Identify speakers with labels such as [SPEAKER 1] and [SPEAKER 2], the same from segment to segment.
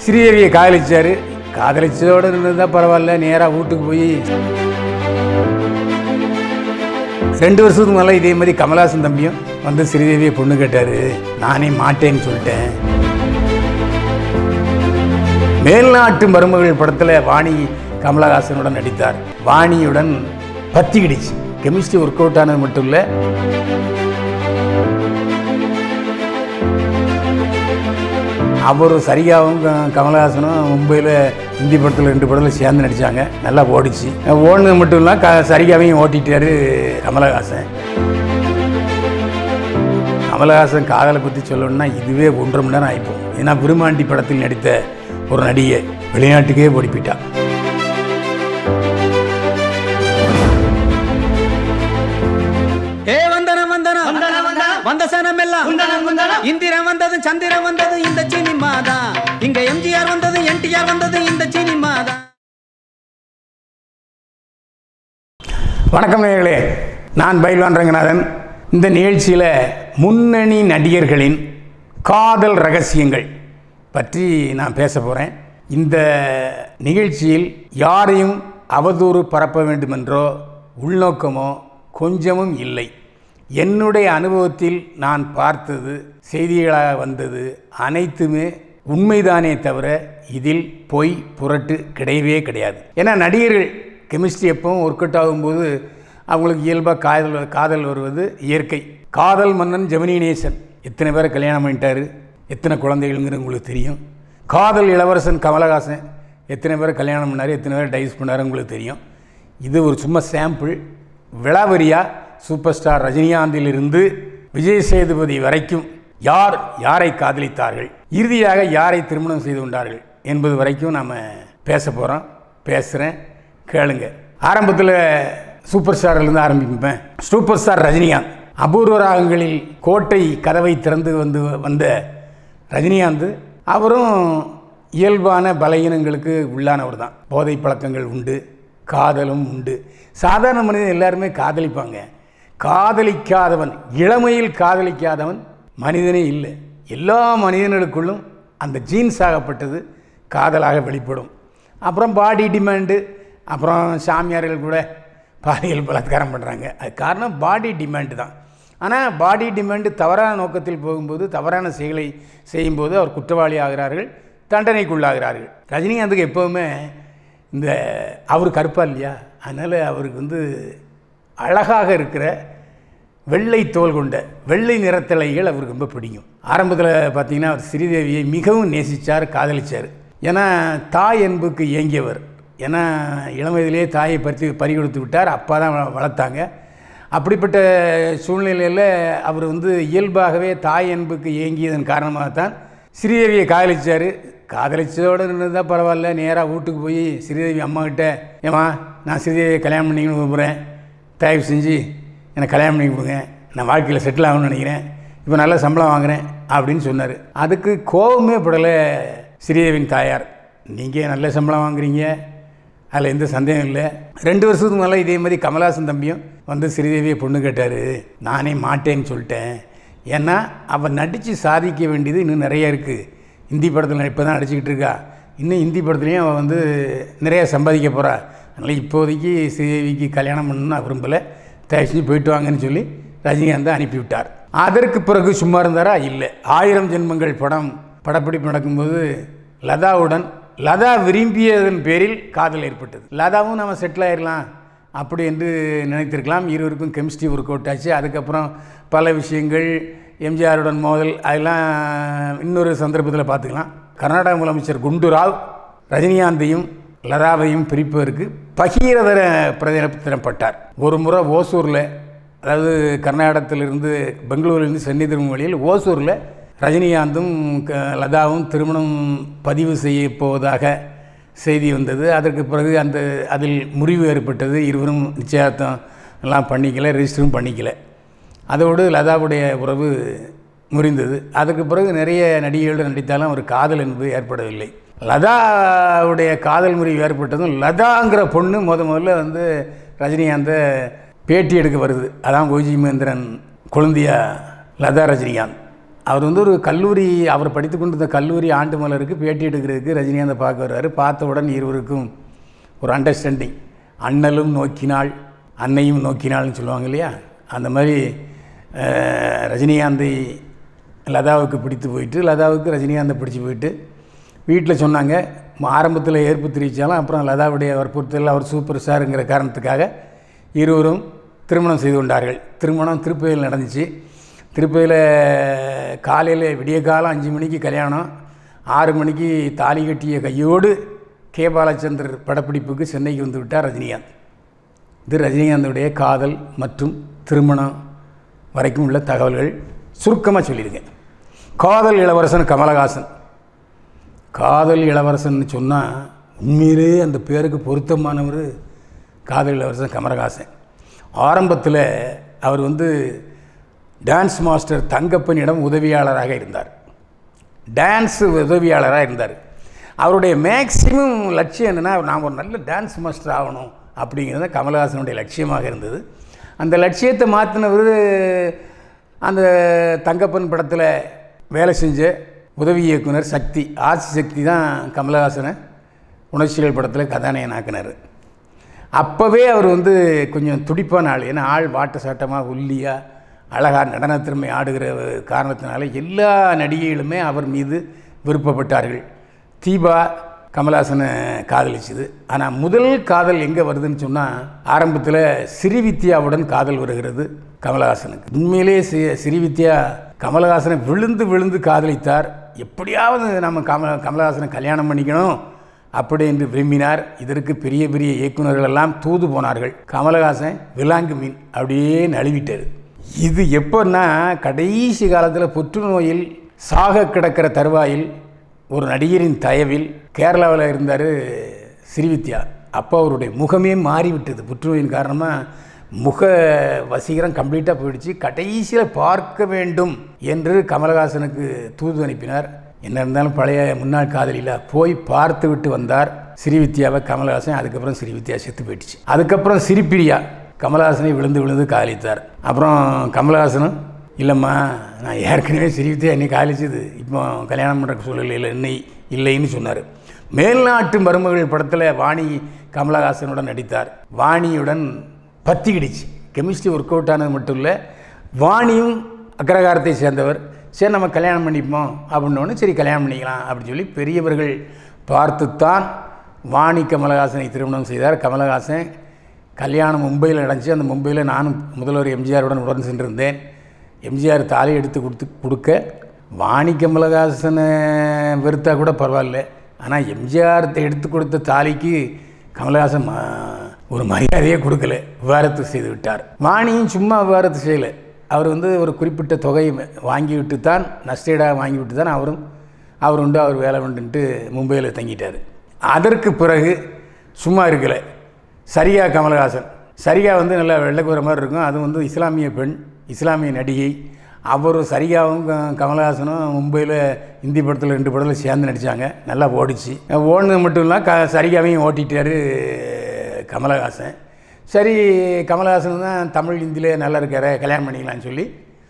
[SPEAKER 1] ஸ்ரீதேவியை காதலிச்சாரு காதலிச்சதோடு இருந்தால் பரவாயில்ல நேராக வீட்டுக்கு போய் ரெண்டு வருஷத்துக்கு மேலே இதே மாதிரி கமலாசன் தம்பியும் வந்து ஸ்ரீதேவியை பொண்ணு கேட்டார் நானே மாட்டேன்னு சொல்லிட்டேன் மேல்நாட்டு மருமகள் படத்தில் வாணி கமலஹாசனுடன் நடித்தார் வாணியுடன் பத்தி கிடிச்சு கெமிஸ்ட்ரி ஒர்க் அவுட் ஆனது மட்டும் இல்லை அவரும் சரிகாவும் க- கமலஹாசனும் மும்பையில் ஹிந்தி படத்தில் ரெண்டு படத்தில் சேர்ந்து நடித்தாங்க நல்லா ஓடிச்சு ஓடுனது மட்டும் இல்லை க சரிகாவையும் ஓட்டிட்டாரு கமலஹாசன் கமலஹாசன் காதலை பற்றி சொல்லணும்னா இதுவே ஒன்றரை மணி நேரம் ஆகிப்போம் ஏன்னா விருமாண்டி படத்தில் நடித்த ஒரு நடிகை வெளிநாட்டுக்கே ஓடி போயிட்டா
[SPEAKER 2] ஏ வந்தனம் வந்தனம் வந்த சனம் எல்லாம் இந்திரன் வந்தது சந்திரன் வந்தது இந்த சினிமா தான் இங்க எம்ஜிஆர் வந்தது என்டிஆர் வந்தது இந்த சினிமா தான்
[SPEAKER 1] வணக்கம் நேயர்களே நான் பைல்வான் ரங்கநாதன் இந்த நிகழ்ச்சியில் முன்னணி நடிகர்களின் காதல் ரகசியங்கள் பற்றி நான் பேச போகிறேன் இந்த நிகழ்ச்சியில் யாரையும் அவதூறு பரப்ப வேண்டுமென்றோ உள்நோக்கமோ கொஞ்சமும் இல்லை என்னுடைய அனுபவத்தில் நான் பார்த்தது செய்திகளாக வந்தது அனைத்துமே உண்மைதானே தவிர இதில் பொய் புரட்டு கிடையவே கிடையாது ஏன்னா நடிகர்கள் கெமிஸ்ட்ரி எப்பவும் ஒர்க் அவுட் ஆகும்போது அவங்களுக்கு இயல்பாக காதல் காதல் வருவது இயற்கை காதல் மன்னன் ஜெமினி நேசன் எத்தனை பேரை கல்யாணம் பண்ணிட்டாரு எத்தனை குழந்தைகள்ங்கிறது உங்களுக்கு தெரியும் காதல் இளவரசன் கமலஹாசன் எத்தனை பேரை கல்யாணம் பண்ணார் எத்தனை பேரை டைஸ் பண்ணாரு உங்களுக்கு தெரியும் இது ஒரு சும்மா சாம்பிள் விளாவரியா சூப்பர் ஸ்டார் ரஜினிகாந்திலிருந்து விஜய் சேதுபதி வரைக்கும் யார் யாரை காதலித்தார்கள் இறுதியாக யாரை திருமணம் செய்து கொண்டார்கள் என்பது வரைக்கும் நாம் பேச போகிறோம் பேசுகிறேன் கேளுங்க ஆரம்பத்தில் சூப்பர் ஸ்டார்லேருந்து ஆரம்பிப்பேன் சூப்பர் ஸ்டார் ரஜினிகாந்த் அபூர்வ ராகங்களில் கோட்டை கதவை திறந்து வந்து வந்த ரஜினிகாந்த் அவரும் இயல்பான பலகீனங்களுக்கு உள்ளானவர் தான் போதை பழக்கங்கள் உண்டு காதலும் உண்டு சாதாரண மனிதன் எல்லாருமே காதலிப்பாங்க காதலிக்காதவன் இளமையில் காதலிக்காதவன் மனிதனே இல்லை எல்லா மனிதர்களுக்குள்ளும் அந்த ஜீன்ஸ் ஆகப்பட்டது காதலாக வெளிப்படும் அப்புறம் பாடி டிமாண்டு அப்புறம் சாமியார்கள் கூட பாலியல் பலாத்காரம் பண்ணுறாங்க அது காரணம் பாடி டிமாண்டு தான் ஆனால் பாடி டிமாண்டு தவறான நோக்கத்தில் போகும்போது தவறான செயலை செய்யும்போது அவர் குற்றவாளி ஆகிறார்கள் தண்டனைக்குள்ளாகிறார்கள் ரஜினிகாந்துக்கு எப்போவுமே இந்த அவர் கருப்பா இல்லையா அதனால் அவருக்கு வந்து அழகாக இருக்கிற வெள்ளை தோல் கொண்ட வெள்ளை நிறத்தலைகள் அவருக்கு ரொம்ப பிடிக்கும் ஆரம்பத்தில் பார்த்தீங்கன்னா அவர் ஸ்ரீதேவியை மிகவும் நேசித்தார் காதலிச்சார் ஏன்னா தாய் அன்புக்கு ஏங்கியவர் ஏன்னா இளம் வயதிலேயே தாயை பறித்து பறி கொடுத்து விட்டார் அப்பா தான் வ- வளர்த்தாங்க அப்படிப்பட்ட சூழ்நிலையில் அவர் வந்து இயல்பாகவே தாய் அன்புக்கு ஏங்கியதன் காரணமாகத்தான் ஸ்ரீதேவியை காதலிச்சார் காதலிச்சதோடு இருந்தால் பரவாயில்ல நேராக வீட்டுக்கு போய் ஸ்ரீதேவி அம்மாக்கிட்ட ஏம்மா நான் ஸ்ரீதேவியை கல்யாணம் பண்ணிக்கணும் விரும்புகிறேன் தயவு செஞ்சு என்னை கல்யாணம் பண்ணி கொடுங்க நான் வாழ்க்கையில் செட்டில் ஆகணும்னு நினைக்கிறேன் இப்போ நல்ல சம்பளம் வாங்குறேன் அப்படின்னு சொன்னார் அதுக்கு கோபமே படலை ஸ்ரீதேவின் தாயார் நீங்கள் நல்ல சம்பளம் வாங்குறீங்க அதில் எந்த சந்தேகம் இல்லை ரெண்டு வருஷத்துக்கு மேலே இதே மாதிரி கமலாசன் தம்பியும் வந்து ஸ்ரீதேவியை பொண்ணு கேட்டார் நானே மாட்டேன்னு சொல்லிட்டேன் ஏன்னா அவள் நடித்து சாதிக்க வேண்டியது இன்னும் நிறைய இருக்குது ஹிந்தி படத்தில் இப்போ தான் நடிச்சுக்கிட்டு இருக்கா இன்னும் ஹிந்தி படத்துலேயும் அவள் வந்து நிறைய சம்பாதிக்க போகிறா அதனால் இப்போதைக்கு ஸ்ரீதேவிக்கு கல்யாணம் பண்ணணும்னு நான் விரும்பலை தயவு செஞ்சு போயிட்டு வாங்கன்னு சொல்லி ரஜினிகாந்தை அனுப்பிவிட்டார் அதற்கு பிறகு சும்மா இருந்தாரா இல்லை ஆயிரம் ஜென்மங்கள் படம் படப்பிடிப்பு நடக்கும்போது லதாவுடன் லதா விரும்பியதன் பேரில் காதல் ஏற்பட்டது லதாவும் நம்ம செட்டில் ஆயிடலாம் அப்படி என்று நினைத்திருக்கலாம் இருவருக்கும் கெமிஸ்ட்ரி ஒர்க் அவுட் ஆச்சு அதுக்கப்புறம் பல விஷயங்கள் எம்ஜிஆருடன் மோதல் அதெல்லாம் இன்னொரு சந்தர்ப்பத்தில் பார்த்துக்கலாம் கர்நாடக முதலமைச்சர் குண்டு ராவ் ரஜினிகாந்தையும் லதாவையும் பிரிப்பதற்கு பகீரதர பிரதிபட்டப்பட்டார் ஒரு முறை ஓசூரில் அதாவது கர்நாடகத்திலிருந்து பெங்களூரிலிருந்து சென்னை திரும்பும் வழியில் ஓசூரில் ரஜினிகாந்தும் க- லதாவும் திருமணம் பதிவு செய்ய போவதாக செய்தி வந்தது அதற்கு பிறகு அந்த அதில் முறிவு ஏற்பட்டது இருவரும் நிச்சயார்த்தம் எல்லாம் பண்ணிக்கல ரெஜிஸ்டரும் பண்ணிக்கல அதோடு லதாவுடைய உறவு முறிந்தது அதுக்கு பிறகு நிறைய நடிகைகளோடு நடித்தாலும் ஒரு காதல் என்பது ஏற்படவில்லை லதாவுடைய காதல் முறிவு ஏற்பட்டதும் லதாங்கிற பொண்ணு முத முதல்ல வந்து ரஜினிகாந்தை பேட்டி எடுக்க வருது அதான் கோஜி மகேந்திரன் குழந்தையா லதா ரஜினிகாந்த் அவர் வந்து ஒரு கல்லூரி அவர் படித்து கொண்டிருந்த கல்லூரி ஆண்டு மலருக்கு பேட்டி எடுக்கிறதுக்கு ரஜினிகாந்தை பார்க்க வருவார் பார்த்தவுடன் இருவருக்கும் ஒரு அண்டர்ஸ்டாண்டிங் அண்ணலும் நோக்கினாள் அன்னையும் நோக்கினாள்னு சொல்லுவாங்க இல்லையா அந்த மாதிரி அஹ், ரஜினிகாந்தை லதாவுக்கு பிடித்து போயிட்டு லதாவுக்கு ரஜினிகாந்தை பிடிச்சி போயிட்டு வீட்டில் சொன்னாங்க ஆரம்பத்தில் ஏற்பு தெரிவித்தாலும் அப்புறம் லதாவுடைய வற்புறுத்தல் அவர் சூப்பர் ஸ்டாருங்கிற காரணத்துக்காக இருவரும் திருமணம் செய்து கொண்டார்கள் திருமணம் திருப்பதியில் நடந்துச்சு திருப்பதியில் காலையில் விடிய காலம் அஞ்சு மணிக்கு கல்யாணம் ஆறு மணிக்கு தாலி கட்டிய கையோடு கே பாலச்சந்தர் படப்பிடிப்புக்கு சென்னைக்கு வந்து விட்டார் ரஜினிகாந்த் இது ரஜினிகாந்துடைய காதல் மற்றும் திருமணம் வரைக்கும் உள்ள தகவல்கள் சுருக்கமாக சொல்லியிருக்கேன் காதல் இளவரசன் கமலஹாசன் காதல் இளவரசன் சொன்னால் உண்மையிலே அந்த பேருக்கு பொருத்தமானவர் காதல் இளவரசன் கமலஹாசன் ஆரம்பத்தில் அவர் வந்து டான்ஸ் மாஸ்டர் தங்கப்பனிடம் உதவியாளராக இருந்தார் டான்ஸ் உதவியாளராக இருந்தார் அவருடைய மேக்சிமம் லட்சியம் என்னென்னா நான் ஒரு நல்ல டான்ஸ் மாஸ்டர் ஆகணும் அப்படிங்கிறது கமலஹாசனுடைய லட்சியமாக இருந்தது அந்த லட்சியத்தை மாற்றினவர் அந்த தங்கப்பன் படத்தில் வேலை செஞ்ச உதவி இயக்குனர் சக்தி ஆசி சக்தி தான் கமலஹாசனை உணர்ச்சிகள் படத்தில் கதாநாயகனாக்கினார் அப்போவே அவர் வந்து கொஞ்சம் துடிப்பான ஆள் ஏன்னா ஆள் வாட்ட சாட்டமாக ஒல்லியாக அழகா நடன திறமை ஆடுகிற காரணத்தினால எல்லா நடிகைகளுமே அவர் மீது விருப்பப்பட்டார்கள் தீபா கமலஹாசனை காதலிச்சுது ஆனால் முதல் காதல் எங்கே வருதுன்னு சொன்னால் ஆரம்பத்தில் ஸ்ரீவித்யாவுடன் காதல் வருகிறது கமலஹாசனுக்கு உண்மையிலே சி ஸ்ரீவித்யா கமலஹாசனை விழுந்து விழுந்து காதலித்தார் எப்படியாவது நம்ம கமல கமலஹாசனை கல்யாணம் பண்ணிக்கணும் அப்படி என்று விரும்பினார் இதற்கு பெரிய பெரிய இயக்குநர்கள் எல்லாம் தூது போனார்கள் கமலஹாசன் விலாங்கு மீன் அப்படியே நழுவிட்டார் இது எப்போன்னா கடைசி காலத்தில் புற்றுநோயில் சாக கிடக்கிற தருவாயில் ஒரு நடிகரின் தயவில் கேரளாவில் இருந்தார் ஸ்ரீவித்யா அப்போ அவருடைய முகமே மாறிவிட்டது புற்றுநோயின் காரணமாக முக வசீகரம் கம்ப்ளீட்டாக போயிடுச்சு கடைசியில் பார்க்க வேண்டும் என்று கமலஹாசனுக்கு தூது அனுப்பினார் என்ன இருந்தாலும் பழைய முன்னாள் காதலியில் போய் பார்த்து விட்டு வந்தார் ஸ்ரீவித்யாவை கமலஹாசன் அதுக்கப்புறம் ஸ்ரீவித்யா செத்து போயிடுச்சு அதுக்கப்புறம் சிரிப்பிரியா கமலஹாசனை விழுந்து விழுந்து காதலித்தார் அப்புறம் கமலஹாசனும் இல்லைம்மா நான் ஏற்கனவே ஸ்ரீவித்யா என்னை காதலிச்சது இப்போ கல்யாணம் பண்ணுற சூழ்நிலையில் என்னை இல்லைன்னு சொன்னார் மேல்நாட்டு மருமகள் படத்தில் வாணி கமலஹாசனுடன் நடித்தார் வாணியுடன் பத்திக்கிடுச்சு கெமிஸ்ட்ரி ஒர்க் அவுட் ஆனது மட்டும் இல்லை வாணியும் அக்ரகாரத்தை சேர்ந்தவர் சரி நம்ம கல்யாணம் பண்ணிப்போம் அப்படின்னோடனே சரி கல்யாணம் பண்ணிக்கலாம் அப்படின்னு சொல்லி பெரியவர்கள் பார்த்துத்தான் வாணி கமலஹாசனை திருமணம் செய்தார் கமலஹாசன் கல்யாணம் மும்பையில் நடந்துச்சு அந்த மும்பையில் நானும் முதல்வர் எம்ஜிஆருடன் உடன் சென்றிருந்தேன் எம்ஜிஆர் தாலி எடுத்து கொடுத்து கொடுக்க வாணி கமலஹாசனை வெறுத்தா கூட பரவாயில்ல ஆனால் எம்ஜிஆர் எடுத்து கொடுத்த தாலிக்கு கமலஹாசன் ம- ஒரு மரியாதையே கொடுக்கல விவாரத்து செய்து விட்டார் வாணியும் சும்மா விவாரத்து செய்யலை அவர் வந்து ஒரு குறிப்பிட்ட தொகையை வாங்கிவிட்டு தான் நஷ்டீடாக வாங்கிவிட்டு தான் அவரும் அவர் உண்டு அவர் வேலை உண்டுன்ட்டு மும்பையில் தங்கிட்டார் அதற்கு பிறகு சும்மா இருக்கலை சரியா கமலஹாசன் சரியா வந்து நல்லா வெள்ளைக்குற மாதிரி இருக்கும் அது வந்து இஸ்லாமிய பெண் இஸ்லாமிய நடிகை அவரும் சரியாவும் க- கமலஹாசனும் மும்பையில் இந்தி படத்தில் ரெண்டு படத்தில் சேர்ந்து நடித்தாங்க நல்லா ஓடிச்சு ஓடுனது மட்டும் இல்லை க சரியாவையும் ஓட்டிட்டாரு கமலஹாசன் சரி கமலஹாசன் தான் தமிழ் இந்தியிலே நல்லா இருக்காரு கல்யாணம் பண்ணிக்கலாம்னு சொல்லி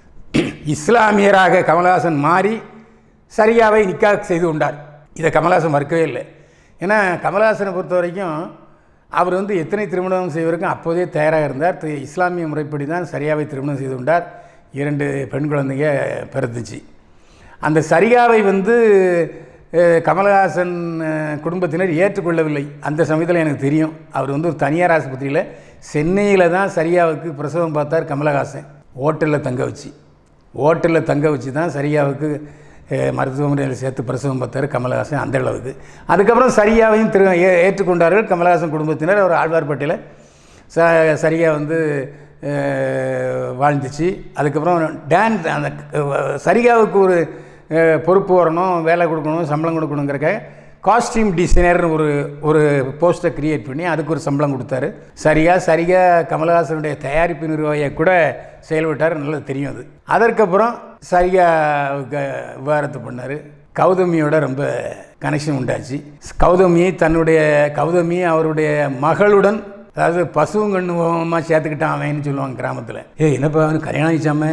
[SPEAKER 1] இஸ்லாமியராக கமலஹாசன் மாறி சரியாவை நிக்கா செய்து கொண்டார் இதை கமலஹாசன் மறுக்கவே இல்லை ஏன்னா கமலஹாசனை பொறுத்த வரைக்கும் அவர் வந்து எத்தனை திருமணம் செய்வதற்கும் அப்போதே தயாராக இருந்தார் தி- இஸ்லாமிய முறைப்படி தான் சரியாவை திருமணம் செய்து கொண்டார் இரண்டு பெண் குழந்தைங்க பிறந்துச்சு அந்த சரியாவை வந்து அஹ், கமலஹாசன் அஹ், குடும்பத்தினர் ஏற்றுக்கொள்ளவில்லை அந்த சமயத்தில் எனக்கு தெரியும் அவர் வந்து ஒரு தனியார் ஆஸ்பத்திரியில் சென்னையில் தான் சரியாவுக்கு பிரசவம் பார்த்தார் கமலஹாசன் ஹோட்டலில் தங்க வச்சு ஹோட்டலில் தங்க வச்சு தான் சரியாவுக்கு அஹ், மருத்துவமனையில் சேர்த்து பிரசவம் பார்த்தார் கமலஹாசன் அந்த அளவுக்கு அதுக்கப்புறம் சரியாவையும் திரு ஏ ஏற்றுக்கொண்டார்கள் கமலஹாசன் குடும்பத்தினர் அவர் ஆழ்வார்பேட்டையில் ச சரியா வந்து அஹ், வாழ்ந்துச்சு அதுக்கப்புறம் டான் அந்த அஹ், சரிகாவுக்கு ஒரு அஹ், பொறுப்பு வரணும் வேலை கொடுக்கணும் சம்பளம் கொடுக்கணுங்கிறக்க காஸ்டியூம் டிசைனர்னு ஒரு ஒரு போஸ்ட்டை கிரியேட் பண்ணி அதுக்கு ஒரு சம்பளம் கொடுத்தாரு சரியா சரியா கமலஹாசனுடைய தயாரிப்பு நிர்வாகியை கூட செயல்பட்டார் நல்லா தெரியும் அது அதற்கப்புறம் சரியா விவாகரத்து பண்ணார் கௌதமியோட ரொம்ப கனெக்ஷன் உண்டாச்சு கௌதமியை தன்னுடைய கௌதமி அவருடைய மகளுடன் அதாவது பசுவும் கண்ணுமா சேர்த்துக்கிட்டான் அவன்னு சொல்லுவாங்க கிராமத்தில் ஏய் என்னப்பா அவனுக்கு கல்யாணம் ஆயிச்சாம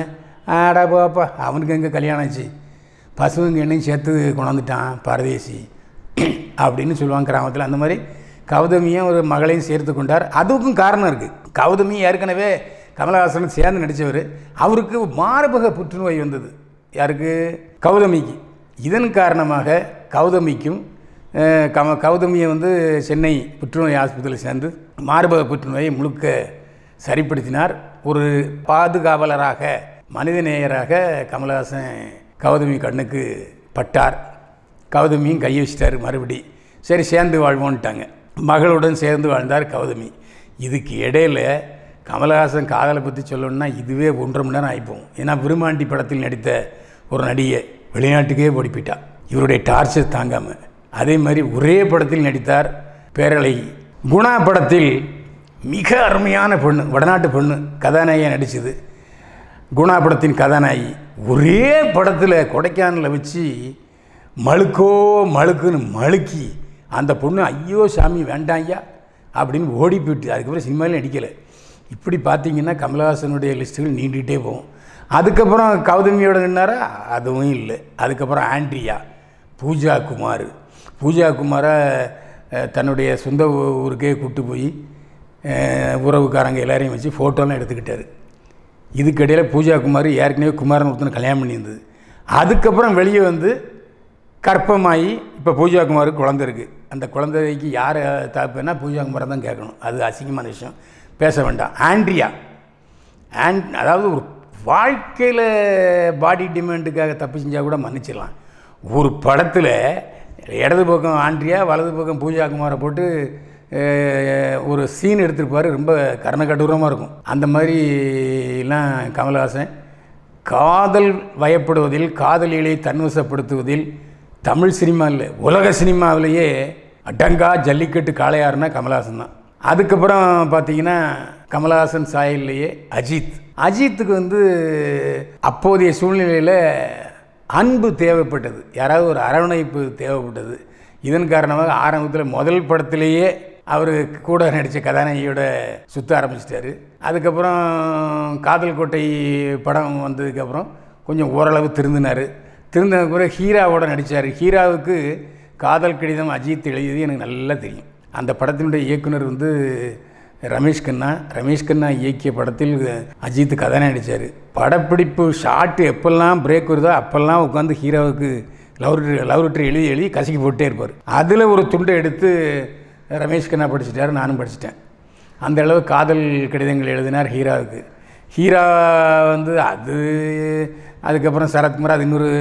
[SPEAKER 1] ஆடா போப்பா அவனுக்கு எங்கே கல்யாணம் ஆச்சு பசுவுங்க என்னையும் சேர்த்து கொண்டாந்துட்டான் பரதேசி அப்படின்னு சொல்லுவாங்க கிராமத்தில் அந்த மாதிரி கௌதமியும் ஒரு மகளையும் சேர்த்து கொண்டார் அதுக்கும் காரணம் இருக்குது கௌதமி ஏற்கனவே கமலஹாசன் சேர்ந்து நடித்தவர் அவருக்கு மார்பக புற்றுநோய் வந்தது யாருக்கு கௌதமிக்கு இதன் காரணமாக கௌதமிக்கும் அஹ், கம கௌதமியை வந்து சென்னை புற்றுநோய் ஆஸ்பத்திரியில் சேர்ந்து மார்பக புற்றுநோயை முழுக்க சரிப்படுத்தினார் ஒரு பாதுகாவலராக மனிதநேயராக கமலஹாசன் கௌதமி கண்ணுக்கு பட்டார் கௌதமியும் கை வச்சிட்டாரு மறுபடி சரி சேர்ந்து வாழ்வோன்ட்டாங்க மகளுடன் சேர்ந்து வாழ்ந்தார் கௌதமி இதுக்கு இடையில கமலஹாசன் காதலை பற்றி சொல்லணும்னா இதுவே ஒன்றரை மணி நேரம் ஆகிப்போம் ஏன்னா விருமாண்டி படத்தில் நடித்த ஒரு நடிகை வெளிநாட்டுக்கே ஓடி போயிட்டா இவருடைய டார்ச்சர் தாங்காமல் அதே மாதிரி ஒரே படத்தில் நடித்தார் பேரழகி குணா படத்தில் மிக அருமையான பொண்ணு வடநாட்டு பொண்ணு கதாநாயகியாக நடிச்சது குணா படத்தின் கதாநாயகி ஒரே படத்தில் கொடைக்கானலில் வச்சு மழுக்கோ மழுக்குன்னு மழுக்கி அந்த பொண்ணு ஐயோ சாமி வேண்டாம் ஐயா அப்படின்னு ஓடி போயிட்டு அதுக்கப்புறம் சினிமாவில் நடிக்கலை இப்படி பார்த்தீங்கன்னா கமலஹாசனுடைய லிஸ்ட்டுகள் நீண்டுகிட்டே போகும் அதுக்கப்புறம் கௌதமியோட நின்னாரா அதுவும் இல்லை அதுக்கப்புறம் ஆண்ட்ரியா பூஜா குமார் பூஜா குமாரை அஹ், தன்னுடைய சொந்த ஊ- ஊருக்கே கூட்டு போய் அஹ், உறவுக்காரங்க எல்லாரையும் வச்சு ஃபோட்டோலாம் எடுத்துக்கிட்டாரு இதுக்கிடையில் பூஜா குமார் ஏற்கனவே குமாரன் ஒருத்தனை கல்யாணம் பண்ணியிருந்தது அதுக்கப்புறம் வெளியே வந்து கற்பமாகி இப்போ பூஜா குமாருக்கு குழந்தை இருக்குது அந்த குழந்தைக்கு யார் தாப்புன்னா பூஜா குமாரை தான் கேட்கணும் அது அசிங்கமான விஷயம் பேச வேண்டாம் ஆண்ட்ரியா அண்ட் அதாவது ஒரு வாழ்க்கையில் பாடி டிமாண்டுக்காக தப்பு செஞ்சால் கூட மன்னிச்சிடலாம் ஒரு படத்தில் இடது பக்கம் ஆண்ட்ரியா வலது பக்கம் பூஜா குமாரை போட்டு அஹ், ஒரு சீன் எடுத்திருப்பாரு ரொம்ப கர்ணகடூரமாக இருக்கும் அந்த மாதிரிலாம் கமல்ஹாசன் காதல் வயப்படுவதில் காதலிகளை தன்வசப்படுத்துவதில் தமிழ் சினிமா இல்லை உலக சினிமாவிலேயே அடங்கா ஜல்லிக்கட்டு காளையாருன்னா கமல்ஹாசன் தான் அதுக்கப்புறம் பார்த்தீங்கன்னா கமல்ஹாசன் சாயல்லையே அஜித் அஜித்துக்கு வந்து அப்போதைய சூழ்நிலையில் அன்பு தேவைப்பட்டது யாராவது ஒரு அரவணைப்பு தேவைப்பட்டது இதன் காரணமாக ஆரம்பத்தில் முதல் படத்திலேயே அவர் கூட நடித்த கதாநாயகியோட சுத்த ஆரம்பிச்சிட்டாரு அதுக்கப்புறம் காதல் கோட்டை படம் வந்ததுக்கப்புறம் கொஞ்சம் ஓரளவு திருந்தினார் திருந்தின பிறகு ஹீராவோட நடித்தார் ஹீராவுக்கு காதல் கடிதம் அஜித் எழுதியது எனக்கு நல்லா தெரியும் அந்த படத்தினுடைய இயக்குனர் வந்து ரமேஷ் கண்ணா ரமேஷ் கண்ணா இயக்கிய படத்தில் அஜித் கதாநாயகன் நடித்தார் படப்பிடிப்பு ஷாட்டு எப்பெல்லாம் பிரேக் வருதோ அப்போல்லாம் உட்காந்து ஹீரோவுக்கு லவ் லெட்டர் லவ் லெட்டர் எழுதி எழுதி கசக்கி போட்டே இருப்பார் அதில் ஒரு துண்டை எடுத்து ரமேஷ் கண்ணா படிச்சிட்டாரு நானும் படிச்சிட்டேன் அந்த அளவு காதல் கடிதங்கள் எழுதினார் ஹீராவுக்கு ஹீரா வந்து அது அதுக்கப்புறம் சரத்குமார் அது இன்னொரு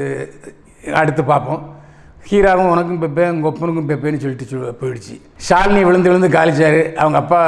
[SPEAKER 1] அடுத்து பார்ப்போம் ஹீராவும் உனக்கும் பெப்பே உங்கள் ஒப்பனுக்கும் பெப்பேன்னு சொல்லிட்டு சொல் போயிடுச்சு ஷாலினி விழுந்து விழுந்து காலிச்சார் அவங்க அப்பா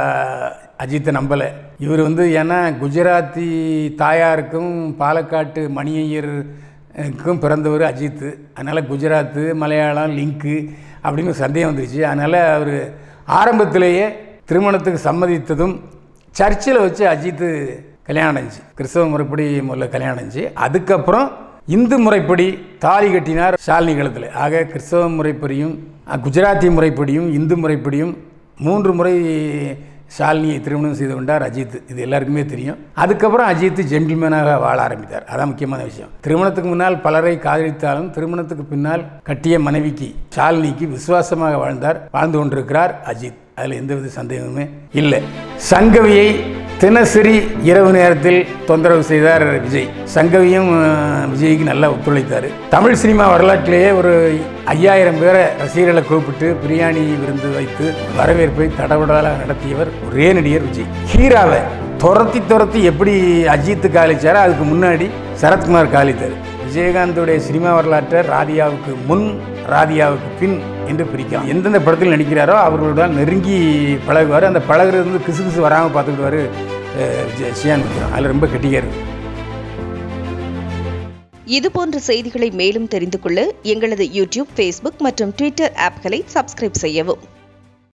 [SPEAKER 1] அஜித்தை நம்பலை இவர் வந்து ஏன்னா குஜராத்தி தாயாருக்கும் பாலக்காட்டு மணியையருக்கும் பிறந்தவர் அஜித் அதனால் குஜராத்து மலையாளம் லிங்க்கு அப்படின்னு ஒரு சந்தேகம் வந்துருச்சு அதனால் அவர் ஆரம்பத்திலேயே திருமணத்துக்கு சம்மதித்ததும் சர்ச்சில் வச்சு அஜித்து கல்யாணம் அடைஞ்சு கிறிஸ்தவ முறைப்படி முதல்ல கல்யாணம் அடைஞ்சு அதுக்கப்புறம் இந்து முறைப்படி தாலி கட்டினார் ஷாலினி காலத்தில் ஆக கிறிஸ்தவ முறைப்படியும் அஹ், குஜராத்தி முறைப்படியும் இந்து முறைப்படியும் மூன்று முறை ஷாலினியை திருமணம் செய்து கொண்டார் அஜித் இது எல்லாருக்குமே தெரியும் அதுக்கப்புறம் அஜித் ஜென்டில்மேனாக வாழ ஆரம்பித்தார் அதான் முக்கியமான விஷயம் திருமணத்துக்கு முன்னால் பலரை காதலித்தாலும் திருமணத்துக்கு பின்னால் கட்டிய மனைவிக்கு ஷாலினிக்கு விசுவாசமாக வாழ்ந்தார் வாழ்ந்து கொண்டிருக்கிறார் அஜித் அதில் எந்தவித சந்தேகமுமே இல்லை சங்கவியை தினசரி இரவு நேரத்தில் தொந்தரவு செய்தார் விஜய் சங்கவியும் அஹ், விஜய்க்கு நல்லா ஒத்துழைத்தார் தமிழ் சினிமா வரலாற்றிலேயே ஒரு ஐயாயிரம் பேரை ரசிகர்களை கூப்பிட்டு பிரியாணி விருந்து வைத்து வரவேற்பை தடபடலாக நடத்தியவர் ஒரே நடிகர் விஜய் ஹீராவை துரத்தி துரத்தி எப்படி அஜித்து காலிச்சாரோ அதுக்கு முன்னாடி சரத்குமார் காலித்தார் விஜயகாந்தோடைய சினிமா வரலாற்றை ராதியாவுக்கு முன் ராதியாவுக்கு பின் என்று பிரிக்கலாம் எந்தெந்த படத்தில் நடிக்கிறாரோ அவர்களுடன் நெருங்கி பழகுவார் அந்த பழகுறது வந்து கிசு கிசு வராமல் பார்த்துக்கிடுவார் சியான் விக்ரம் அதில் ரொம்ப கெட்டிக்காரு
[SPEAKER 3] இது போன்ற செய்திகளை மேலும் தெரிந்து கொள்ள எங்களது யூடியூப் ஃபேஸ்புக் மற்றும் ட்விட்டர் ஆப்களை சப்ஸ்கிரைப் செய்யவும்